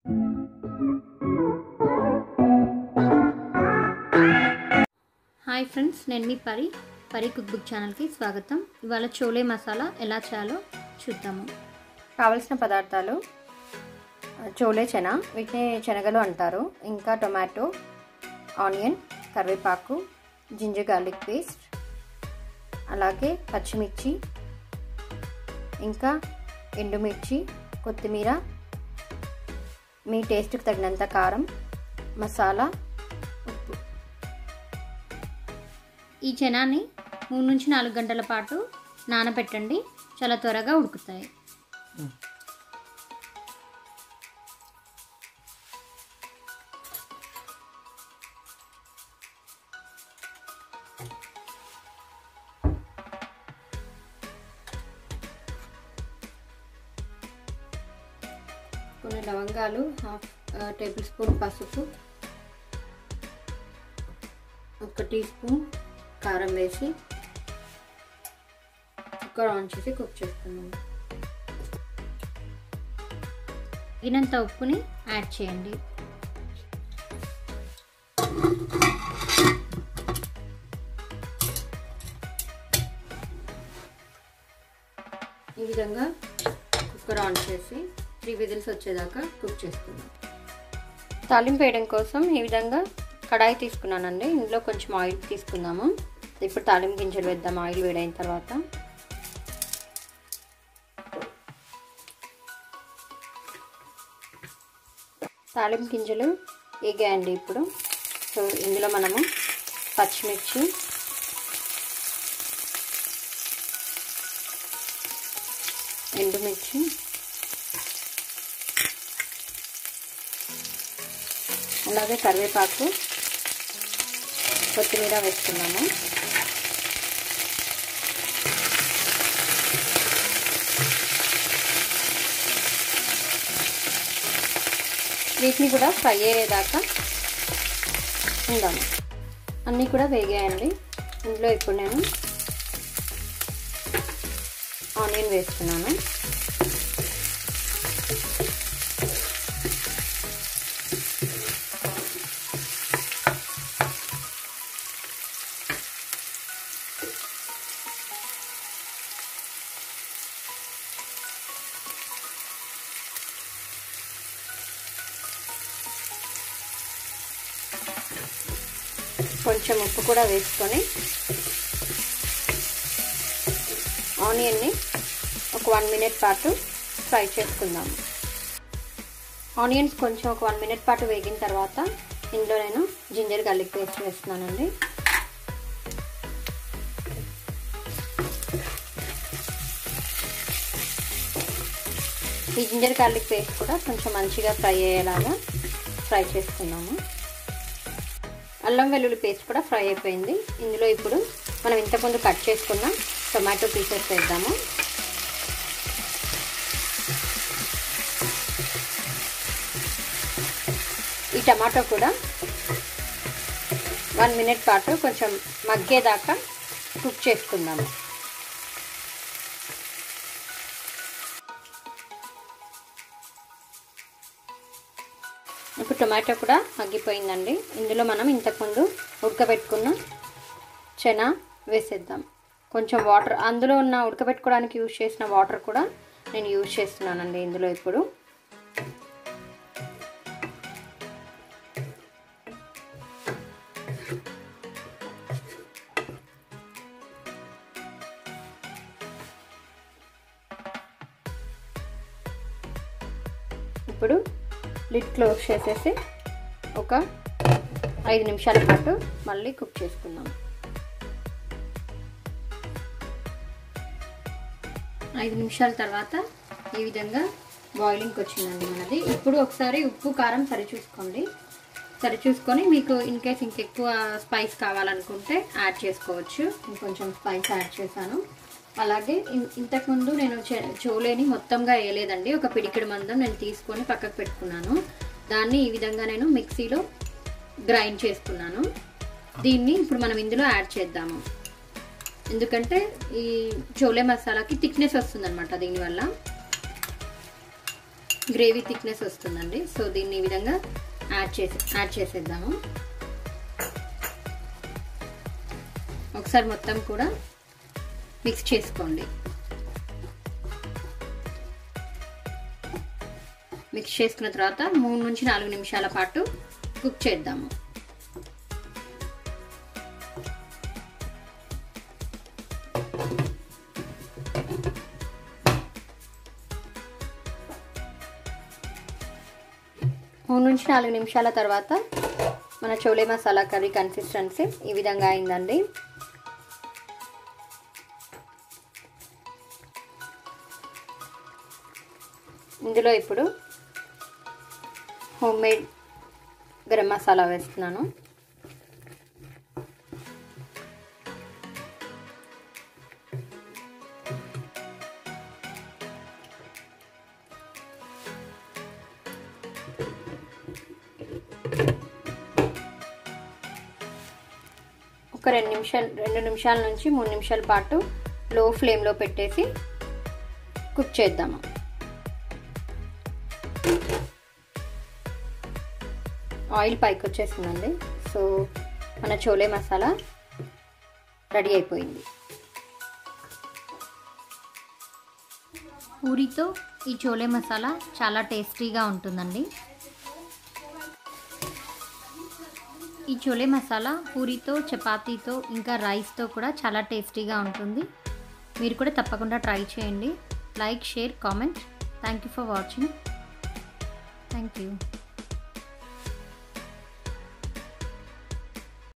hi friends నేను మీ పరి పరి కుక్ బుక్ ఛానల్కి స్వాగతం ఇవాళ చోలే మసాలా ఎలా చేయాలో చూద్దాము కావలసిన పదార్థాలు చోలే చెన వీటిని శనగలు అంటారు ఇంకా టొమాటో ఆనియన్ కరివేపాకు జింజర్ గార్లిక్ పేస్ట్ అలాగే పచ్చిమిర్చి ఇంకా ఎండుమిర్చి కొత్తిమీర మీ టేస్ట్కి తగినంత కారం మసాలా ఉప్పు ఈ చెనాన్ని మూడు నుంచి నాలుగు గంటల పాటు నానబెట్టండి చాలా త్వరగా ఉడుకుతాయి కొన్ని లవంగాలు హాఫ్ టేబుల్ స్పూన్ పసుపు ఒక టీ స్పూన్ కారం వేసి కుక్కర్ ఆన్ చేసి కుక్ చేస్తున్నాము తగినంత ఉప్పుని యాడ్ చేయండి ఈ విధంగా కుక్కర్ ఆన్ చేసి త్రీ విజిల్స్ వచ్చేదాకా కుక్ చేసుకుందాం తాలింపు వేయడం కోసం ఈ విధంగా కడాయి తీసుకున్నానండి ఇందులో కొంచెం ఆయిల్ తీసుకుందాము ఇప్పుడు తాలింపు గింజలు వేద్దాం ఆయిల్ వేడైన తర్వాత తాలింపు గింజలు ఎగాయండి ఇప్పుడు సో ఇందులో మనము పచ్చిమిర్చి ఎండుమిర్చి అలాగే కరివేపాకు కొత్తిమీర వేసుకున్నాము వీటిని కూడా ఫ్రై అయ్యేదాకా ఉందాము అన్నీ కూడా వేగాయండి ఇందులో ఇప్పుడు నేను ఆనియన్ వేస్తున్నాను కొంచెం ఉప్పు కూడా వేసుకొని ఆనియన్ని ఒక వన్ మినిట్ పాటు ఫ్రై చేసుకుందాము ఆనియన్స్ కొంచెం ఒక వన్ మినిట్ పాటు వేగిన తర్వాత ఇందులో నేను జింజర్ గార్లిక్ పేస్ట్ వేస్తున్నానండి ఈ జింజర్ గార్లిక్ పేస్ట్ కూడా కొంచెం మంచిగా ఫ్రై అయ్యేలాగా ఫ్రై చేసుకున్నాము అల్లం వెల్లుల్లి పేస్ట్ కూడా ఫ్రై అయిపోయింది ఇందులో ఇప్పుడు మనం ఇంతకుముందు కట్ చేసుకున్న టొమాటో పీసెస్ వేద్దాము ఈ టమాటో కూడా వన్ మినిట్ పాటు కొంచెం మగ్గేదాకా కుక్ చేసుకుందాము ఇప్పుడు టొమాటో కూడా మగ్గిపోయిందండి ఇందులో మనం ఇంతకుముందు ఉడకబెట్టుకున్న చెన వేసేద్దాం కొంచెం వాటర్ అందులో ఉన్న ఉడకబెట్టుకోవడానికి యూజ్ చేసిన వాటర్ కూడా నేను యూజ్ చేస్తున్నానండి ఇందులో ఇప్పుడు ఇప్పుడు లిడ్ క్లోజ్ చేసేసి ఒక ఐదు నిమిషాల పాటు మళ్ళీ కుక్ చేసుకుందాం ఐదు నిమిషాల తర్వాత ఈ విధంగా బాయిలింగ్కి వచ్చిందండి మనది ఇప్పుడు ఒకసారి ఉప్పు కారం సరి చూసుకోండి సరి చూసుకొని మీకు ఇన్ కేస్ ఇంకెక్కువ స్పైస్ కావాలనుకుంటే యాడ్ చేసుకోవచ్చు ఇంకొంచెం స్పైస్ యాడ్ చేశాను అలాగే ఇంతకుముందు నేను చోలేని మొత్తంగా వేయలేదండి ఒక పిడికిడి మందం నేను తీసుకొని పక్కకు పెట్టుకున్నాను దాన్ని ఈ విధంగా నేను మిక్సీలో గ్రైండ్ చేసుకున్నాను దీన్ని ఇప్పుడు మనం ఇందులో యాడ్ చేద్దాము ఎందుకంటే ఈ చోలే మసాలాకి థిక్నెస్ వస్తుందన్నమాట దీనివల్ల గ్రేవీ థిక్నెస్ వస్తుందండి సో దీన్ని ఈ విధంగా యాడ్ చేసి యాడ్ చేసేద్దాము ఒకసారి మొత్తం కూడా మిక్స్ చేసుకోండి మిక్స్ చేసుకున్న తర్వాత మూడు నుంచి నాలుగు నిమిషాల పాటు కుక్ చేద్దాము మూడు నుంచి నాలుగు నిమిషాల తర్వాత మన చోలే మసాలా కర్రీ కన్సిస్టెన్సీ ఈ విధంగా అయిందండి ఇందులో ఇప్పుడు హోమ్ మేడ్ గరం మసాలా వేస్తున్నాను ఒక రెండు నిమిషాలు రెండు నిమిషాల నుంచి మూడు నిమిషాల పాటు లో ఫ్లేమ్లో పెట్టేసి కుక్ చేద్దాము ఆయిల్ పైకి వచ్చేసిందండి సో మన చోలే మసాలా రెడీ అయిపోయింది పూరితో ఈ చోలే మసాలా చాలా టేస్టీగా ఉంటుందండి ఈ చోలే మసాలా పూరితో చపాతీతో ఇంకా రైస్తో కూడా చాలా టేస్టీగా ఉంటుంది మీరు కూడా తప్పకుండా ట్రై చేయండి like share comment thank you for watching thank you